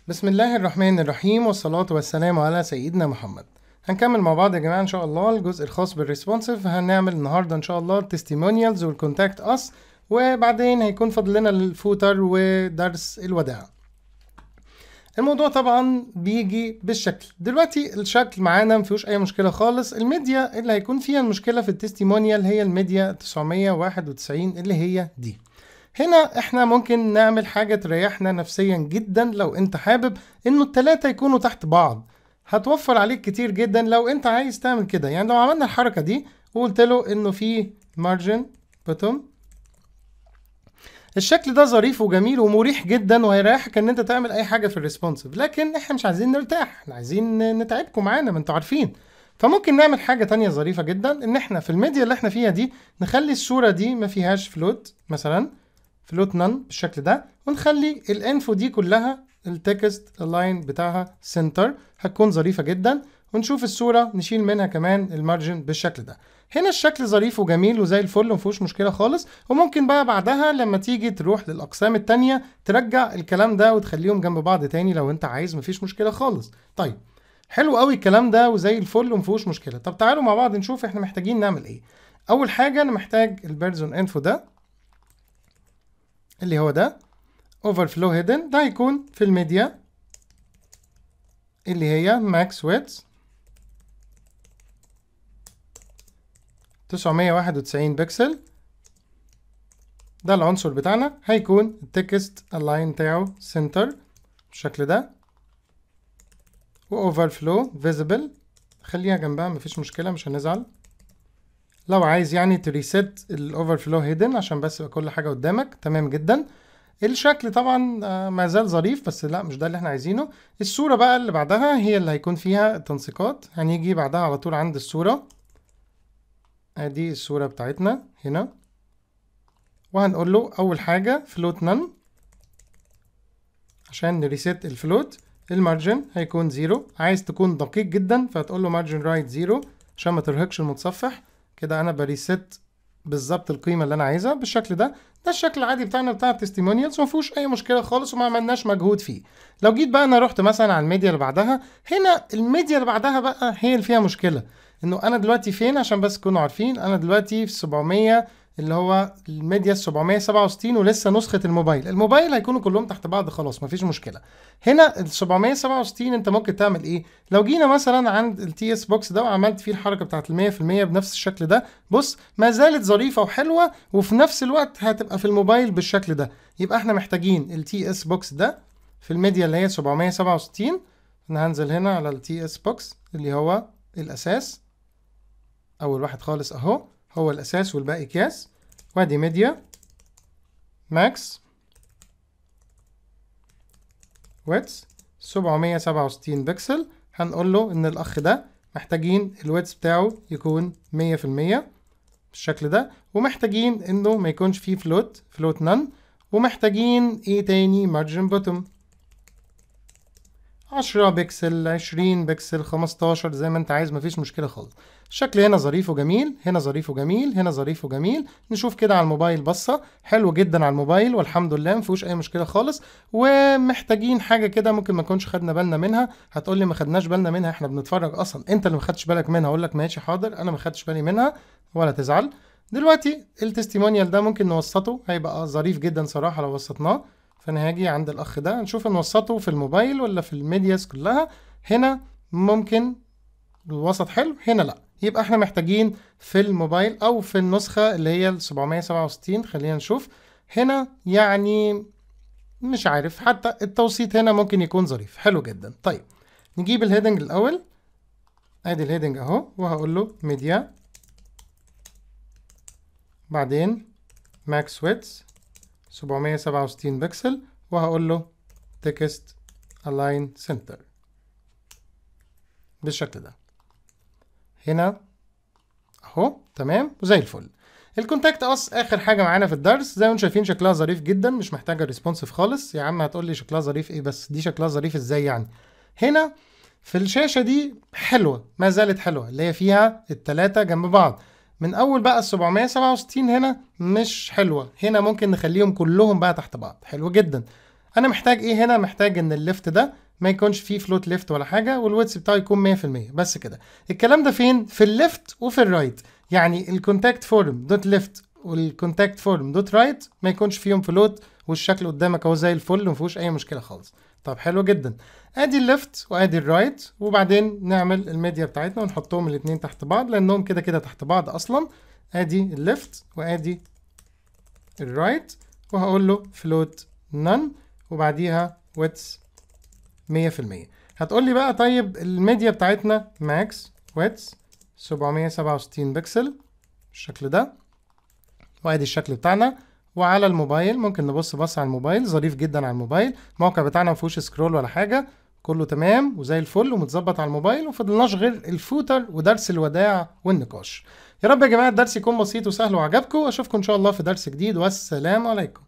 بسم الله الرحمن الرحيم والصلاة والسلام على سيدنا محمد هنكمل مع بعض يا جماعة إن شاء الله الجزء الخاص بالريسبونسيف هنعمل النهاردة إن شاء الله التستيمونيالز والكونتاكت أس وبعدين هيكون فاضل لنا الفوتر ودرس الوداع الموضوع طبعا بيجي بالشكل دلوقتي الشكل معانا مفيهوش اي مشكله خالص الميديا اللي هيكون فيها المشكله في التستيمونيال هي الميديا 991 اللي هي دي هنا احنا ممكن نعمل حاجة تريحنا نفسيا جدا لو انت حابب انه التلاتة يكونوا تحت بعض هتوفر عليك كتير جدا لو انت عايز تعمل كده يعني لو عملنا الحركة دي وقلت له انه في margin bottom الشكل ده ظريف وجميل ومريح جدا وهيريحك ان انت تعمل اي حاجه في الريسبونسيف لكن احنا مش عايزين نرتاح احنا عايزين نتعبكم معانا ما انتوا عارفين فممكن نعمل حاجه تانية ظريفه جدا ان احنا في الميديا اللي احنا فيها دي نخلي الصوره دي ما فيهاش فلوت مثلا فلوت نان بالشكل ده ونخلي الانفو دي كلها التكست اللاين بتاعها سنتر هتكون ظريفه جدا ونشوف الصوره نشيل منها كمان المارجن بالشكل ده هنا الشكل ظريف وجميل وزي الفل ومفيهوش مشكله خالص وممكن بقى بعدها لما تيجي تروح للاقسام التانية ترجع الكلام ده وتخليهم جنب بعض تاني لو انت عايز مفيش مشكله خالص طيب حلو قوي الكلام ده وزي الفل ومفيهوش مشكله طب تعالوا مع بعض نشوف احنا محتاجين نعمل ايه اول حاجه انا محتاج البيرزون انفو ده اللي هو ده overflow hidden ده هيكون في الميديا اللي هي max width 991 بكسل ده العنصر بتاعنا هيكون التكست اللاين بتاعه سنتر بالشكل ده و overflow visible خليها جنبها مفيش مشكلة مش هنزعل لو عايز يعني تريست الاوفرفلو هيدن عشان بس يبقى كل حاجه قدامك تمام جدا الشكل طبعا ما زال ظريف بس لا مش ده اللي احنا عايزينه الصوره بقى اللي بعدها هي اللي هيكون فيها التنسيقات هنيجي بعدها على طول عند الصوره ادي الصوره بتاعتنا هنا وهنقول له اول حاجه فلوت نن عشان نريست الفلوت المارجن هيكون زيرو عايز تكون دقيق جدا فهتقول له مارجن رايت زيرو عشان ما ترهقش المتصفح كده انا بريست بالظبط القيمه اللي انا عايزها بالشكل ده ده الشكل العادي بتاعنا بتاع التستيمونيالز وما فيهوش اي مشكله خالص وما عملناش مجهود فيه لو جيت بقى انا رحت مثلا على الميديا اللي بعدها هنا الميديا اللي بعدها بقى هي اللي فيها مشكله انه انا دلوقتي فين عشان بس تكونوا عارفين انا دلوقتي في 700 اللي هو الميديا 767 ولسه نسخه الموبايل الموبايل هيكونوا كلهم تحت بعض خلاص مفيش مشكله هنا ال 767 انت ممكن تعمل ايه لو جينا مثلا عند التي اس بوكس ده وعملت فيه الحركه بتاعت ال 100% بنفس الشكل ده بص ما زالت ظريفه وحلوه وفي نفس الوقت هتبقى في الموبايل بالشكل ده يبقى احنا محتاجين التي اس بوكس ده في الميديا اللي هي 767 انا هنزل هنا على التي اس بوكس اللي هو الاساس اول واحد خالص اهو هو الاساس والباقي اكياس وادي ميديا ماكس ويتس 767 بكسل هنقول له ان الاخ ده محتاجين الويتس بتاعه يكون 100% بالشكل ده ومحتاجين انه ما يكونش فيه فلوت فلوت نن ومحتاجين ايه تاني مارجن بوتوم 10 بكسل 20 بكسل 15 زي ما انت عايز مفيش مشكله خالص الشكل هنا ظريف وجميل هنا ظريف وجميل هنا ظريف وجميل نشوف كده على الموبايل بصه حلو جدا على الموبايل والحمد لله مفيهوش اي مشكله خالص ومحتاجين حاجه كده ممكن ما نكونش خدنا بالنا منها هتقول لي ما خدناش بالنا منها احنا بنتفرج اصلا انت اللي ما خدتش بالك منها اقول لك ماشي حاضر انا ما خدتش بالي منها ولا تزعل دلوقتي التستيمونيال ده ممكن نوسطه هيبقى ظريف جدا صراحه لو وسطناه فانا هاجي عند الاخ ده نشوف نوسطه في الموبايل ولا في الميدياز كلها هنا ممكن الوسط حلو هنا لا يبقى احنا محتاجين في الموبايل او في النسخة اللي هي ال 767 خلينا نشوف هنا يعني مش عارف حتى التوسيط هنا ممكن يكون ظريف حلو جدا طيب نجيب الهيدنج الاول ادي الهيدنج اهو وهقول له ميديا بعدين ماكس ويتس 767 بكسل وهقول له تكست align center بالشكل ده هنا اهو تمام وزي الفل الكونتاكت اس اخر حاجه معانا في الدرس زي ما انتم شايفين شكلها ظريف جدا مش محتاجه ريسبونسيف خالص يا عم هتقول لي شكلها ظريف ايه بس دي شكلها ظريف ازاي يعني هنا في الشاشه دي حلوه ما زالت حلوه اللي هي فيها التلاتة جنب بعض من اول بقى ال 767 هنا مش حلوه هنا ممكن نخليهم كلهم بقى تحت بعض حلو جدا انا محتاج ايه هنا محتاج ان الليفت ده ما يكونش فيه فلوت ليفت ولا حاجه والويتس بتاعه يكون 100% بس كده الكلام ده فين في الليفت وفي الرايت يعني الكونتاكت فورم دوت ليفت والكونتاكت فورم دوت رايت ما يكونش فيهم فلوت والشكل قدامك اهو زي الفل ومفيهوش اي مشكله خالص طب حلو جدا ادي الليفت وادي الرايت وبعدين نعمل الميديا بتاعتنا ونحطهم الاثنين تحت بعض لانهم كده كده تحت بعض اصلا ادي الليفت وادي الرايت وهقول له فلوت نون وبعديها ويتس 100% هتقول لي بقى طيب الميديا بتاعتنا ماكس ويتس 767 بكسل بالشكل ده وادي الشكل بتاعنا وعلى الموبايل ممكن نبص بص على الموبايل ظريف جدا على الموبايل الموقع بتاعنا ما فيهوش سكرول ولا حاجه كله تمام وزي الفل ومتظبط على الموبايل وفضلناش غير الفوتر ودرس الوداع والنقاش يا رب يا جماعه الدرس يكون بسيط وسهل وعجبكم واشوفكم ان شاء الله في درس جديد والسلام عليكم